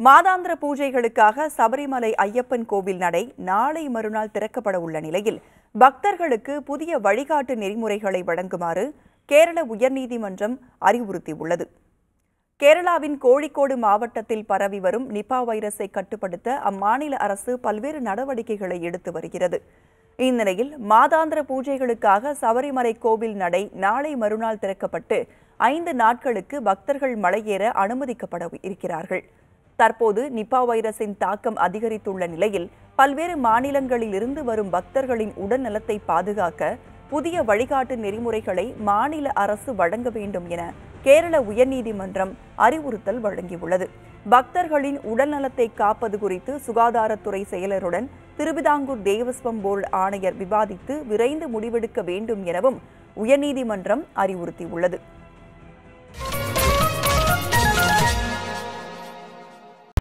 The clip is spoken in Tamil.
மாதாந்திர பூஜைகளுக்காக சபரிமலை ஐயப்பன் கோவில் நடை நாளை மறுநாள் திறக்கப்பட உள்ள நிலையில் பக்தர்களுக்கு புதிய வழிகாட்டு நெறிமுறைகளை வழங்குமாறு கேரள உயர்நீதிமன்றம் அறிவுறுத்தியுள்ளது கேரளாவின் கோழிக்கோடு மாவட்டத்தில் பரவி வரும் நிபா வைரஸை கட்டுப்படுத்த அம்மாநில அரசு பல்வேறு நடவடிக்கைகளை எடுத்து வருகிறது இந்நிலையில் மாதாந்திர பூஜைகளுக்காக சபரிமலை கோவில் நடை நாளை மறுநாள் திறக்கப்பட்டு ஐந்து நாட்களுக்கு பக்தர்கள் மலையேற அனுமதிக்கப்பட இருக்கிறார்கள் தற்போது நிபா வைரஸின் தாக்கம் அதிகரித்துள்ள நிலையில் பல்வேறு மாநிலங்களில் இருந்து வரும் பக்தர்களின் உடல்நலத்தை பாதுகாக்க புதிய வழிகாட்டு நெறிமுறைகளை மாநில அரசு வழங்க வேண்டும் என கேரள உயர்நீதிமன்றம் அறிவுறுத்தல் வழங்கியுள்ளது பக்தர்களின் உடல்நலத்தை காப்பது குறித்து சுகாதாரத்துறை செயலருடன் திருவிதாங்கூர் தேவஸ்வம் போர்டு ஆணையர் விவாதித்து விரைந்து முடிவெடுக்க வேண்டும் எனவும் உயர்நீதிமன்றம் அறிவுறுத்தியுள்ளது